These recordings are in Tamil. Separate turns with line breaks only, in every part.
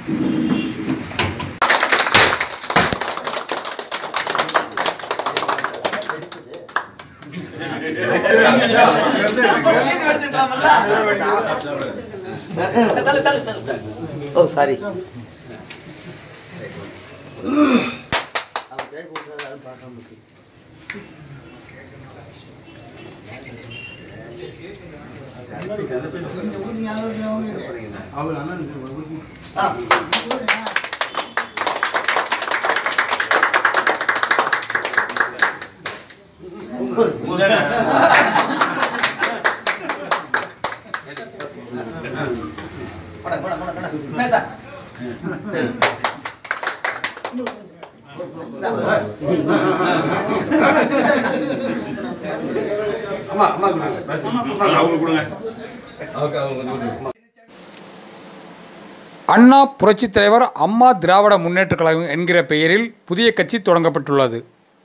ஓ சாரி
அண்ணா புரட்சித் தலைவர் அம்மா திராவிட முன்னேற்றக் கழகம் என்கிற பெயரில் புதிய கட்சி தொடங்கப்பட்டுள்ளது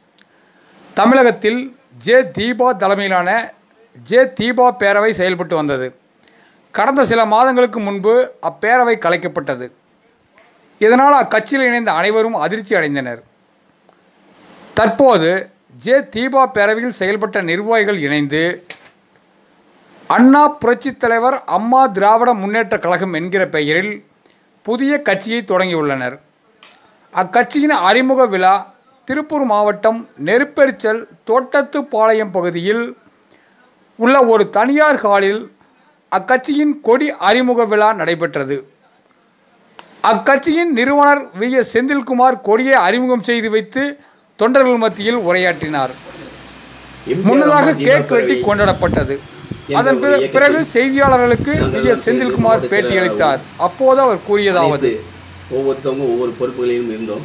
தமிழகத்தில் ஜே தீபா தலைமையிலான ஜே தீபா பேரவை செயல்பட்டு வந்தது கடந்த சில மாதங்களுக்கு முன்பு அப்பேரவை கலைக்கப்பட்டது இதனால் அக்கட்சியில் இணைந்த அனைவரும் அதிர்ச்சி அடைந்தனர் தற்போது ஜே தீபா பேரவையில் செயல்பட்ட நிர்வாகிகள் இணைந்து அண்ணா புரட்சித் தலைவர் அம்மா திராவிட முன்னேற்றக் கழகம் என்கிற பெயரில் புதிய கட்சியை தொடங்கியுள்ளனர் அக்கட்சியின் அறிமுக விழா திருப்பூர் மாவட்டம் நெருப்பெரிச்சல் தோட்டத்துப்பாளையம் பகுதியில் உள்ள ஒரு தனியார் ஹாலில் அக்கட்சியின் கொடி அறிமுக விழா நடைபெற்றது அக்கட்சியின் நிறுவனர் வி எஸ் செந்தில்குமார் கொடியை அறிமுகம் செய்து வைத்து தொண்டர்கள் மத்தியில் உரையாற்றினார் முன்னதாக கேக் வெட்டி கொண்டாடப்பட்டது அதன் பிற- பிறகு செய்தியாளர்களுக்கு வி எஸ் செந்தில்குமார் பேட்டியளித்தார் அப்போது அவர் கூறியதாவது
அனைத்து ஒவ்வொருத்தவங்க ஒவ்வொரு பொறுப்புகளிலும் இருந்தோம்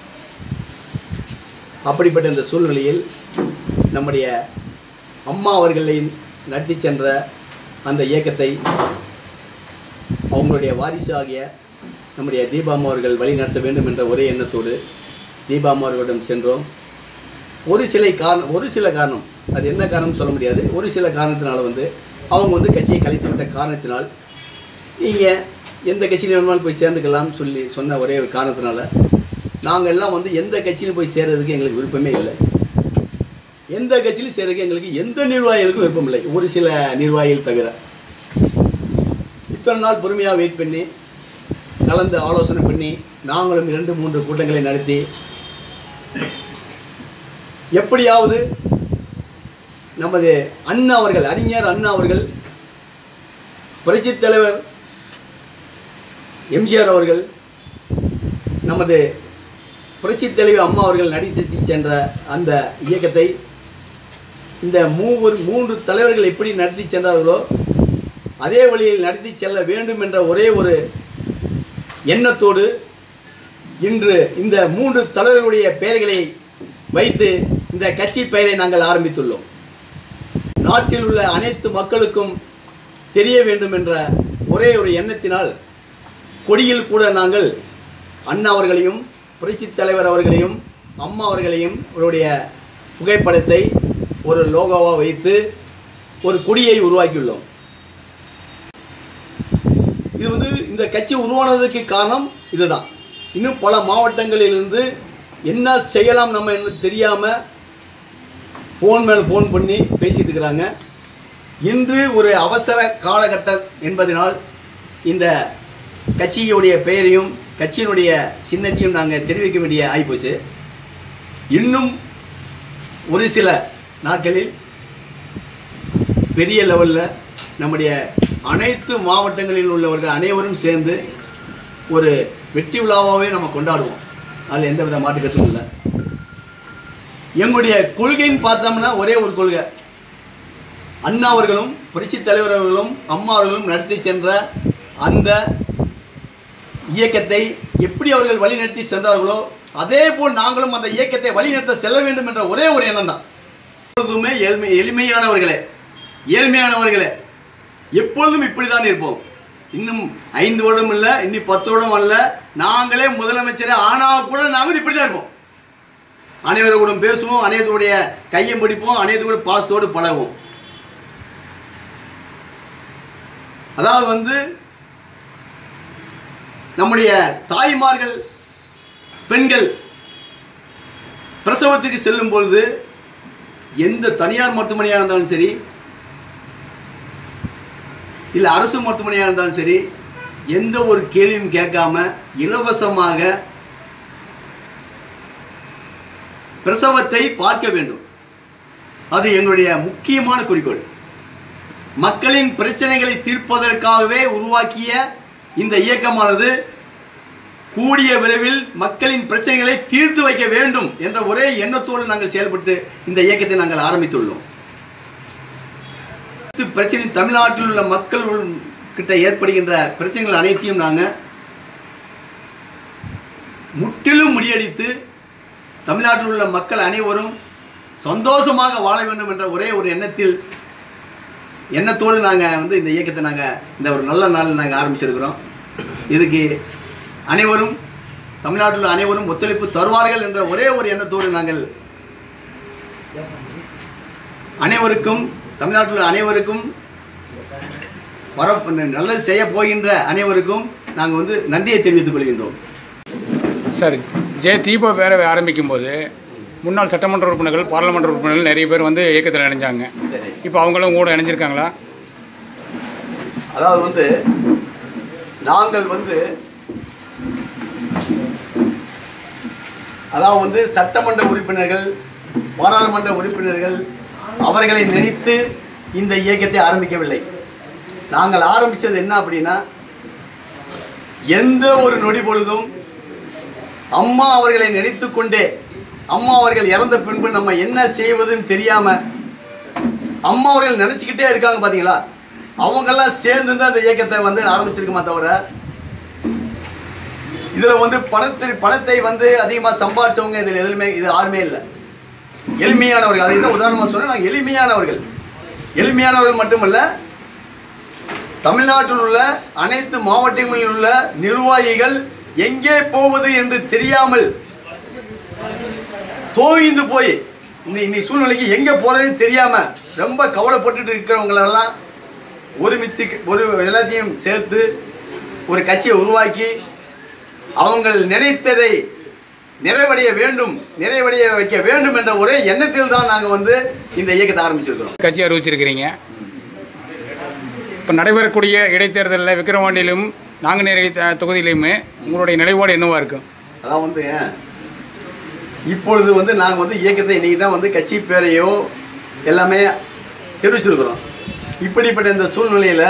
அப்படிப்பட்ட இந்த சூழ்நிலையில் நம்முடைய அம்மா அவர்களை நடத்தி சென்ற அந்த இயக்கத்தை அவங்களுடைய வாரிசு ஆகிய நம்முடைய தீபாம்மா அவர்கள் வழி நடத்த வேண்டும் என்ற ஒரே எண்ணத்தோடு தீபாம்மா அவர்களிடம் சென்றோம் ஒரு சில காரணம் ஒரு சில காரணம் அது என்ன காரணம் சொல்ல முடியாது ஒரு சில காரணத்தினால வந்து அவங்க வந்து கட்சியை கலைத்து விட்ட காரணத்தினால் நீங்கள் எந்த கட்சியில் வேணுமாலும் போய் சேர்ந்துக்கலாம்னு சொல்லி சொன்ன ஒரே ஒரு காரணத்தினால நாங்கள் எல்லாம் வந்து எந்த கட்சியிலும் போய் சேர்றதுக்கு எங்களுக்கு விருப்பமே இல்லை எந்த கட்சியிலும் சேர்றதுக்கு எங்களுக்கு எந்த நிர்வாகிகளுக்கும் விருப்பம் இல்லை ஒரு சில நிர்வாகிகள் தவிர இத்தனை நாள் பொறுமையாக வெயிட் பண்ணி கலந்து ஆலோசனை பண்ணி நாங்களும் இரண்டு மூன்று கூட்டங்களை நடத்தி எப்படியாவது நமது அண்ணா அவர்கள் அறிஞர் அண்ணா அவர்கள் புரட்சித் தலைவர் எம்ஜிஆர் அவர்கள் நமது புரட்சித் தலைவர் அம்மா அவர்கள் நடித்து சென்ற அந்த இயக்கத்தை இந்த மூவர் மூன்று தலைவர்கள் எப்படி நடத்தி சென்றார்களோ அதே வழியில் நடத்தி செல்ல வேண்டும் என்ற ஒரே ஒரு எண்ணத்தோடு இன்று இந்த மூன்று தலைவர்களுடைய பெயர்களை வைத்து இந்த கட்சி பெயரை நாங்கள் ஆரம்பித்துள்ளோம் நாட்டில் உள்ள அனைத்து மக்களுக்கும் தெரிய வேண்டும் என்ற ஒரே ஒரு எண்ணத்தினால் கொடியில் கூட நாங்கள் அண்ணா அவர்களையும் புரட்சித் தலைவர் அவர்களையும் அம்மா அவர்களையும் அவருடைய புகைப்படத்தை ஒரு லோகோவாக வைத்து ஒரு கொடியை உருவாக்கியுள்ளோம் இது வந்து இந்த கட்சி உருவானதுக்கு காரணம் இதுதான் இன்னும் பல மாவட்டங்களிலிருந்து என்ன செய்யலாம் நம்ம என்ன தெரியாமல் ஃபோன் மேலே ஃபோன் பண்ணி பேசிட்டு இருக்கிறாங்க இன்று ஒரு அவசர காலகட்டம் என்பதனால் இந்த கட்சியுடைய பெயரையும் கட்சியினுடைய சின்னத்தையும் நாங்கள் தெரிவிக்க வேண்டிய ஆகிப்போச்சு இன்னும் ஒரு சில நாட்களில் பெரிய லெவலில் நம்முடைய அனைத்து மாவட்டங்களில் உள்ளவர்கள் அனைவரும் சேர்ந்து ஒரு வெற்றி விழாவாகவே நம்ம கொண்டாடுவோம் அதில் எந்த வித மாற்று கருத்தும் இல்லை எங்களுடைய கொள்கைன்னு பார்த்தோம்னா ஒரே ஒரு கொள்கை அண்ணா அவர்களும் புரட்சித் தலைவர் அவர்களும் அம்மா அவர்களும் நடத்தி சென்ற அந்த இயக்கத்தை எப்படி அவர்கள் வழிநடத்தி சென்றார்களோ அதே போல் நாங்களும் அந்த இயக்கத்தை வழிநடத்த செல்ல வேண்டும் என்ற ஒரே ஒரு எண்ணம் தான் எப்பொழுதுமே எளிமை எளிமையானவர்களே ஏழ்மையானவர்களே எப்பொழுதும் இப்படி தான் இருப்போம் இன்னும் ஐந்து வருடம் இல்லை இன்னும் பத்து வருடம் அல்ல நாங்களே முதலமைச்சரே ஆனால் கூட நாங்கள் இப்படி தான் இருப்போம் அனைவரும் கூட பேசுவோம் அனைவருடைய கையை பிடிப்போம் அனைவரும் கூட பாசத்தோடு பழகுவோம் அதாவது வந்து நம்முடைய தாய்மார்கள் பெண்கள் பிரசவத்திற்கு செல்லும் பொழுது எந்த தனியார் மருத்துவமனையாக இருந்தாலும் சரி இல்லை அரசு மருத்துவமனையாக இருந்தாலும் சரி எந்த ஒரு கேள்வியும் கேட்காம இலவசமாக பிரசவத்தை பார்க்க வேண்டும் அது எங்களுடைய முக்கியமான குறிக்கோள் மக்களின் பிரச்சனைகளை தீர்ப்பதற்காகவே உருவாக்கிய இந்த இயக்கமானது கூடிய விரைவில் மக்களின் பிரச்சனைகளை தீர்த்து வைக்க வேண்டும் என்ற ஒரே எண்ணத்தோடு நாங்கள் செயல்பட்டு இந்த இயக்கத்தை நாங்கள் ஆரம்பித்துள்ளோம் இது பிரச்சனை தமிழ்நாட்டில் உள்ள மக்கள் உள்- கிட்ட ஏற்படுகின்ற பிரச்சனைகள் அனைத்தையும் நாங்கள் முற்றிலும் முறியடித்து தமிழ்நாட்டில் உள்ள மக்கள் அனைவரும் சந்தோஷமாக வாழ வேண்டும் என்ற ஒரே ஒரு எண்ணத்தில் எண்ணத்தோடு நாங்கள் வந்து இந்த இயக்கத்தை நாங்கள் இந்த ஒரு நல்ல நாளில் நாங்கள் ஆரம்பிச்சிருக்கிறோம் இதுக்கு அனைவரும் தமிழ்நாட்டில் உள்ள அனைவரும் ஒத்துழைப்பு தருவார்கள் என்ற ஒரே ஒரு எண்ணத்தோடு நாங்கள் அனைவருக்கும் தமிழ்நாட்டில் உள்ள அனைவருக்கும் வர நல்லது செய்ய போகின்ற அனைவருக்கும் நாங்கள் வந்து நன்றியை தெரிவித்துக் கொள்கின்றோம்
சார் ஜே தீபா பேரவை ஆரம்பிக்கும் போது முன்னாள் சட்டமன்ற உறுப்பினர்கள் பாராளுமன்ற உறுப்பினர்கள் நிறைய பேர் வந்து இயக்கத்தில் இணைஞ்சாங்க
சரி
இப்போ அவங்களும் கூட இணைஞ்சிருக்காங்களா
அதாவது வந்து நாங்கள் வந்து அதாவது வந்து சட்டமன்ற உறுப்பினர்கள் பாராளுமன்ற உறுப்பினர்கள் அவர்களை நினைத்து இந்த இயக்கத்தை ஆரம்பிக்கவில்லை நாங்கள் ஆரம்பித்தது என்ன அப்படின்னா எந்த ஒரு நொடி பொழுதும் அம்மா அவர்களை நினைத்து கொண்டே அம்மா அவர்கள் இறந்த பின்பு நம்ம என்ன செய்வதுன்னு தெரியாம அம்மா அவர்கள் நினச்சிக்கிட்டே இருக்காங்க பார்த்தீங்களா அவங்கெல்லாம் சேர்ந்து தான் இந்த இயக்கத்தை வந்து ஆரம்பிச்சிருக்குமா தவிர இதில் வந்து பணத்தை பணத்தை வந்து அதிகமாக சம்பாதிச்சவங்க இதில் எதுவுமே இது யாருமே இல்லை எளிமையானவர்கள் அதை தான் உதாரணமாக சொன்னால் நாங்கள் எளிமையானவர்கள் எளிமையானவர்கள் மட்டுமல்ல தமிழ்நாட்டில் உள்ள அனைத்து மாவட்டங்களில் உள்ள நிர்வாகிகள் எங்கே போவது என்று தெரியாமல் தோய்ந்து போய் இன்னை இன்னைக்கு சூழ்நிலைக்கு எங்கே போகிறதுன்னு தெரியாமல் ரொம்ப கவலைப்பட்டுட்டு இருக்கிறவங்களெல்லாம் ஒருமித்து ஒரு எல்லாத்தையும் சேர்த்து ஒரு கட்சியை உருவாக்கி அவங்கள் நினைத்ததை நிறைவடைய வேண்டும் நிறைவடைய வைக்க வேண்டும் என்ற ஒரே எண்ணத்தில் தான் நாங்கள் வந்து இந்த இயக்கத்தை ஆரம்பிச்சிருக்கிறோம்
கட்சி அறிவிச்சிருக்கிறீங்க இப்போ நடைபெறக்கூடிய இடைத்தேர்தலில் விக்கிரவாண்டியிலும் நாங்குநேரி த- தொகுதியிலையுமே உங்களுடைய நிலைப்பாடு என்னவா இருக்கும்
அதான் வந்து இப்பொழுது வந்து நாங்கள் வந்து இயக்கத்தை இன்றைக்கி தான் வந்து கட்சி பேரையோ எல்லாமே தெரிவிச்சிருக்கிறோம் இப்படிப்பட்ட இந்த சூழ்நிலையில்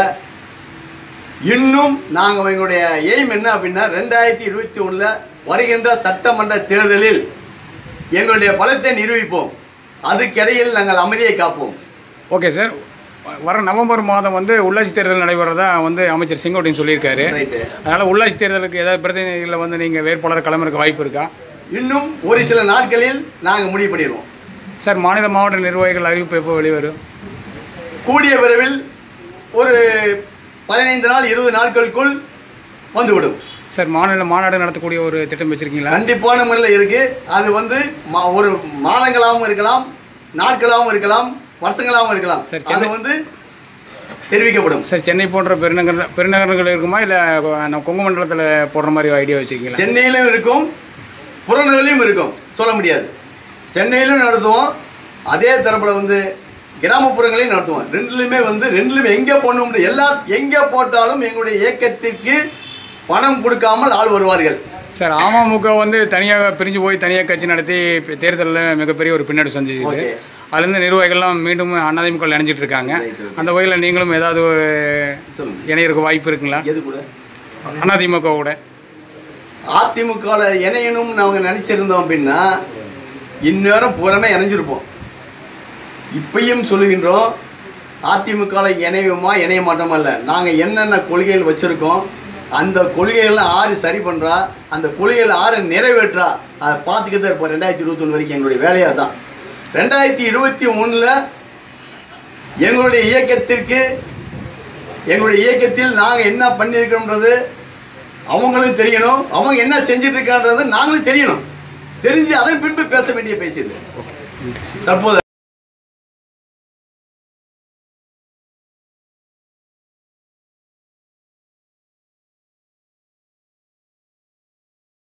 இன்னும் நாங்கள் எங்களுடைய எய்ம் என்ன அப்படின்னா ரெண்டாயிரத்தி இருபத்தி ஒன்றில் வருகின்ற சட்டமன்ற தேர்தலில் எங்களுடைய பலத்தை நிரூபிப்போம் அதுக்கிடையில் நாங்கள் அமைதியை காப்போம்
ஓகே சார் வர நவம்பர் மாதம் வந்து உள்ளாட்சி தேர்தல் நடைபெறதா வந்து அமைச்சர் செங்கோட்டையன் சொல்லியிருக்காரு
ரைட்டு
அதனால் உள்ளாட்சி தேர்தலுக்கு ஏதாவது பிரதிநிதிகளில் வந்து நீங்கள் வேட்பாளர் களமிறக்க வாய்ப்பு இருக்கா
இன்னும் ஒரு சில நாட்களில் நாங்கள் முடிவு பண்ணிடுவோம்
சார் மாநில மாவட்ட நிர்வாகிகள் அறிவிப்பு எப்போ வெளிவரும்
கூடிய விரைவில் ஒரு பதினைந்து நாள் இருபது நாட்களுக்குள் வந்துவிடும்
சார் மாநில மாநாடு நடத்தக்கூடிய ஒரு திட்டம் வச்சுருக்கீங்களா
கண்டிப்பான முறையில் இருக்கு அது வந்து மா- ஒரு மாதங்களாகவும் இருக்கலாம் நாட்களாகவும் இருக்கலாம் வருஷங்களாகவும் இருக்கலாம்
சரி,
அது
சென்னை-
வந்து தெரிவிக்கப்படும்
சார் சென்னை போன்ற பெருநகர பெருநகரங்கள் இருக்குமா இல்லை நம்ம கொங்கு மண்டலத்தில் போடுற மாதிரி ஐடியா வச்சுருக்கீங்களா
சென்னையிலும் இருக்கும் புறநகர்லையும் இருக்கும் சொல்ல முடியாது சென்னையிலும் நடத்துவோம் அதே தரப்பில் வந்து கிராமப்புறங்களையும் நடத்துவோம் ரெண்டுலையுமே வந்து ரெண்டுலையுமே எங்கே போடணும் எல்லா எங்கே போட்டாலும் எங்களுடைய இயக்கத்திற்கு பணம் கொடுக்காமல் ஆள் வருவார்கள்
சார் அமமுக வந்து தனியாக பிரிஞ்சு போய் தனியாக கட்சி நடத்தி தேர்தலில் மிகப்பெரிய ஒரு பின்னாடி சந்திச்சுது
Okay.
அதுலேருந்து நிர்வாகிகள்லாம் மீண்டும் அதிமுக இணைஞ்சிட்டு இருக்காங்க
Right, okay.
அந்த வகையில் நீங்களும் ஏதாவது
சொல்லுங்க
இணையருக்கு வாய்ப்பு இருக்குங்களா
எது கூட
அதிமுக கூட
அதிமுகவில் இணையணும்னு அவங்க நினச்சிருந்தோம் அப்படின்னா இந்நேரம் பூரணா இணைஞ்சிருப்போம் இப்பயும் சொல்லுகின்றோம் அதிமுகவில் இணையுமா இணைய மாட்டோமா இல்லை நாங்கள் என்னென்ன கொள்கைகள் வச்சுருக்கோம் அந்த கொள்கைகள்லாம் ஆறு சரி பண்ணுறா அந்த கொள்கைகள் ஆறு நிறைவேற்றா அதை பார்த்துக்கிட்டு இருப்போம் ரெண்டாயிரத்தி இருபத்தொன்று வரைக்கும் எங்களுடைய வேலையாக தான் ரெண்டாயிரத்தி இருபத்தி ஒன்றில் எங்களுடைய இயக்கத்திற்கு எங்களுடைய இயக்கத்தில் நாங்கள் என்ன பண்ணியிருக்கிறோன்றது அவங்களும் தெரியணும் அவங்க என்ன செஞ்சுட்டு இருக்கான்றது நாங்களும் தெரியணும் தெரிஞ்சு அதன் பின்பு பேச வேண்டிய பேசியது தற்போது